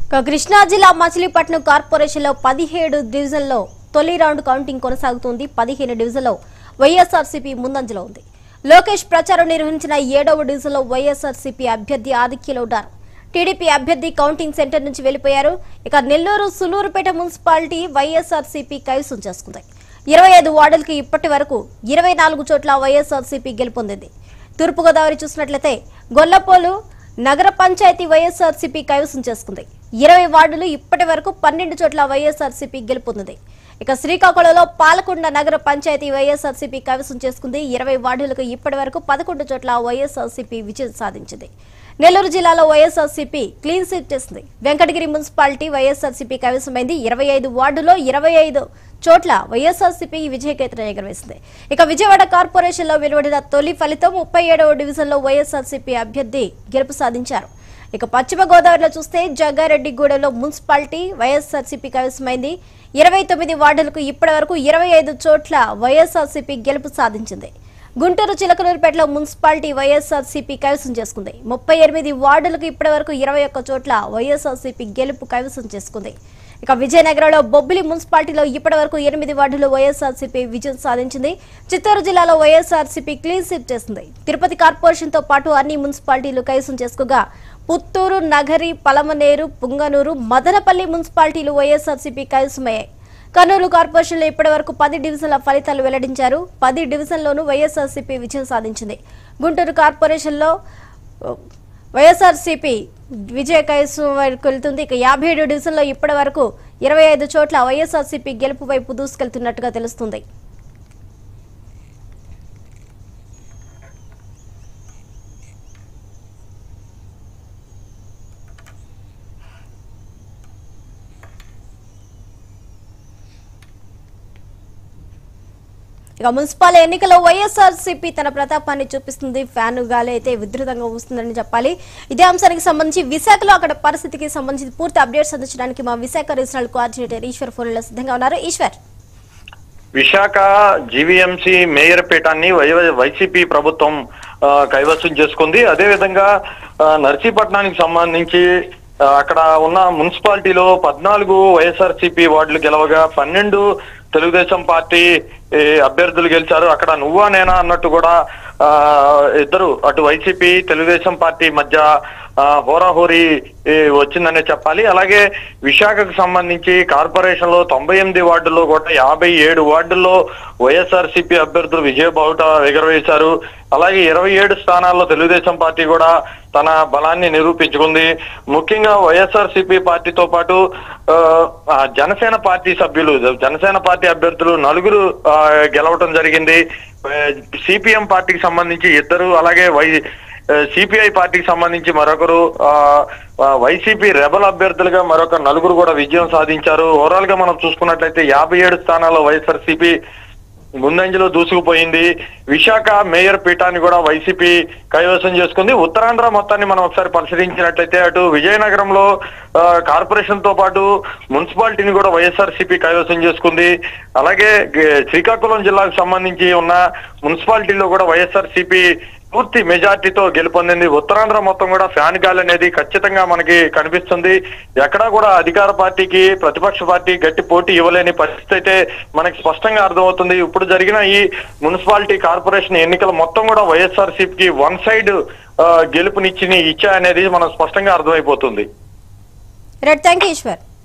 ఇక కృష్ణా జిల్లా మచిలీపట్నం కార్పొరేషన్లో పదిహేడు డివిజన్లో తొలి రౌండ్ కౌంటింగ్ కొనసాగుతుంది పదిహేను డివిజన్లో వైఎస్ఆర్సీపీ ముందంజలో ఉంది లోకేష్ ప్రచారం నిర్వహించిన ఏడవ డివిజన్లో వైఎస్ఆర్సీపీ అభ్యర్థి ఆదిత్యలో ఉన్నారు టీడీపీ అభ్యర్థి కౌంటింగ్ సెంటర్ నుంచి వెళ్లిపోయారు ఇక నెల్లూరు సులూరుపేట మున్సిపాలిటీ వైఎస్ఆర్సీపీ కైవసం చేసుకుంది ఇరవై ఐదు వార్డులకి ఇప్పటి వరకు ఇరవై నాలుగు చోట్ల వైఎస్ఆర్సీపీ గెలుపొందింది తూర్పుగోదావరి చూసినట్లయితే గొల్లపోలు నగర పంచాయతీ వైఎస్ఆర్సీపీ కైవసం చేసుకుంది ఇరవై వార్డులు ఇప్పటి వరకు పన్నెండు చోట్ల వైఎస్ఆర్సీపీ గెలుపొందింది ఇక శ్రీకాకుళంలో పాలకొండ నగర పంచాయతీ వైఎస్ఆర్సీపీ కైవసం చేసుకుంది ఇరవై వార్డులకు ఇప్పటి వరకు పదకొండు చోట్ల వైఎస్ఆర్సీపీ విజయం సాధించింది నెల్లూరు జిల్లాలో వైఎస్ఆర్సీపీ క్లీన్ స్వీప్ చేసింది వెంకటగిరి మున్సిపాలిటీ వైఎస్ఆర్సీపీ కైవసమైంది ఇరవై ఐదు వార్డులో ఇరవై ఐదు చోట్ల వైఎస్ఆర్సీపీ విజయకేతన ఎగరవేసింది ఇక విజయవాడ కార్పొరేషన్లో వెలువడిన తొలి ఫలితం ముప్పై ఏడవ డివిజన్లో వైఎస్ఆర్సీపీ అభ్యర్థి గెలుపు సాధించారు ఇక పశ్చిమ గోదావరిలో చూస్తే జగ్గారెడ్డిగూడెంలో మున్సిపాలిటీ వైఎస్ఆర్సీపీ కైవసమైంది ఇరవై తొమ్మిది వార్డులకు ఇప్పటి వరకు ఇరవై ఐదు చోట్ల వైఎస్ఆర్సీపీ గెలుపు సాధించింది గుంటూరు చిలకలూరుపేటలో మున్సిపాలిటీ వైఎస్ఆర్సీపీ కైవసం చేసుకుంది ముప్పై ఎనిమిది వార్డులకు ఇప్పటి వరకు ఇరవై ఒక్క చోట్ల వైఎస్ఆర్సీపీ గెలుపు కైవసం చేసుకుంది ఇక విజయనగరంలో బొబ్బిలి మున్సిపాలిటీలో ఇప్పటి వరకు ఎనిమిది వార్డులు వైఎస్ఆర్సీపీ విజయం సాధించింది చిత్తూరు జిల్లాలో వైఎస్ఆర్సీపీ క్లీన్ స్వీప్ చేసింది తిరుపతి కార్పొరేషన్ తో పాటు అన్ని మున్సిపాలిటీలు కైవసం చేసుకోగా పుత్తూరు నగరి పలమనేరు పుంగనూరు మదనపల్లి మున్సిపాలిటీలు వైఎస్ఆర్సీపీ కైవసమయ్యాయి కర్నూలు కార్పొరేషన్లో ఇప్పటి వరకు పది డివిజన్ల ఫలితాలు వెల్లడించారు పది డివిజన్లోనూ వైఎస్ఆర్సీపీ విజయం సాధించింది గుంటూరు కార్పొరేషన్లో వైఎస్ఆర్సీపీ విజయ కైసం వరకు వెళ్తుంది ఇక యాభై ఏడు డివిజన్లో ఇప్పటి వరకు ఇరవై ఐదు చోట్ల వైఎస్ఆర్సీపీ గెలుపు వైపు దూసుకెళ్తున్నట్టుగా తెలుస్తుంది ఇక మున్సిపల్ ఎన్నికల్లో వైఎస్ఆర్సీపీ తన ప్రతాపాన్ని చూపిస్తుంది ఫ్యాన్ గాలి అయితే విధృతంగా వస్తుందని చెప్పాలి ఇదే అంశానికి సంబంధించి విశాఖలో అక్కడ పరిస్థితికి సంబంధించి పూర్తి అప్డేట్స్ అందించడానికి మా విశాఖ రీజనల్ కోఆర్డినేటర్ ఈశ్వర్ ఫోన్లో సిద్ధంగా ఉన్నారు ఈశ్వర్ విశాఖ జీవీఎంసీ మేయర్ పీఠాన్ని వై- వైసీపీ ప్రభుత్వం ఆ, కైవసం చేసుకుంది అదేవిధంగా ఆ, నర్సీపట్నానికి సంబంధించి ఆ, అక్కడ ఉన్న మున్సిపాలిటీలో పద్నాలుగు వైఎస్ఆర్సీపీ వార్డులు గెలవగా పన్నెండు తెలుగుదేశం పార్టీ ఏ, అభ్యర్థులు గెలిచారు అక్కడ నువ్వా నేనా అన్నట్టు కూడా ఆ, ఇద్దరు అటు వైసీపీ తెలుగుదేశం పార్టీ మధ్య ఆ, హోరాహోరీ ఏ, వచ్చిందనే చెప్పాలి అలాగే విశాఖకు సంబంధించి కార్పొరేషన్ లో తొంభై ఎనిమిది వార్డుల్లో కూడా యాభై ఏడు వార్డుల్లో వైఎస్ఆర్సీపీ అభ్యర్థులు విజయ బావుట ఎగరవేశారు అలాగే ఇరవై ఏడు స్థానాల్లో తెలుగుదేశం పార్టీ కూడా తన బలాన్ని నిరూపించుకుంది ముఖ్యంగా వైఎస్ఆర్సీపీ పార్టీతో పాటు ఆ, ఆ, జనసేన పార్టీ సభ్యులు జనసేన పార్టీ అభ్యర్థులు నలుగురు ఆ, గెలవటం జరిగింది సిపిఎం పార్టీకి సంబంధించి ఇద్దరు అలాగే వై సిపిఐ పార్టీకి సంబంధించి మరొకరు ఆ, ఆ, వైసీపీ రెబల్ అభ్యర్థులుగా మరొక నలుగురు కూడా విజయం సాధించారు ఓవరాల్ గా మనం చూసుకున్నట్లయితే యాభై ఏడు స్థానాల్లో వైఎస్ఆర్సీపీ ముందంజలో దూసుకుపోయింది విశాఖ మేయర్ పీఠాన్ని కూడా వైసీపీ కైవసం చేసుకుంది ఉత్తరాంధ్ర మొత్తాన్ని మనం ఒకసారి పరిశీలించినట్లయితే అటు విజయనగరంలో ఆ, కార్పొరేషన్ తో పాటు మున్సిపాలిటీని కూడా వైఎస్ఆర్సీపీ కైవసం చేసుకుంది అలాగే గ- శ్రీకాకుళం జిల్లాకు సంబంధించి ఉన్న మున్సిపాలిటీలో కూడా వైఎస్ఆర్సీపీ పూర్తి మెజార్టీతో గెలుపొందింది ఉత్తరాంధ్ర మొత్తం కూడా ఫ్యాన్ గాలి అనేది ఖచ్చితంగా మనకి కనిపిస్తుంది ఎక్కడా కూడా అధికార పార్టీకి ప్రతిపక్ష పార్టీ గట్టి పోటీ ఇవ్వలేని పరిస్థితి అయితే మనకి స్పష్టంగా అర్థమవుతుంది ఇప్పుడు జరిగిన ఈ మున్సిపాలిటీ కార్పొరేషన్ ఎన్నికలు మొత్తం కూడా వైఎస్ఆర్సీపీకి వన్ సైడ్ గెలుపునిచ్చి ఇచ్చా అనేది మనం స్పష్టంగా అర్థమైపోతుంది రైట్ థ్యాంక్ యూ ఈశ్వర్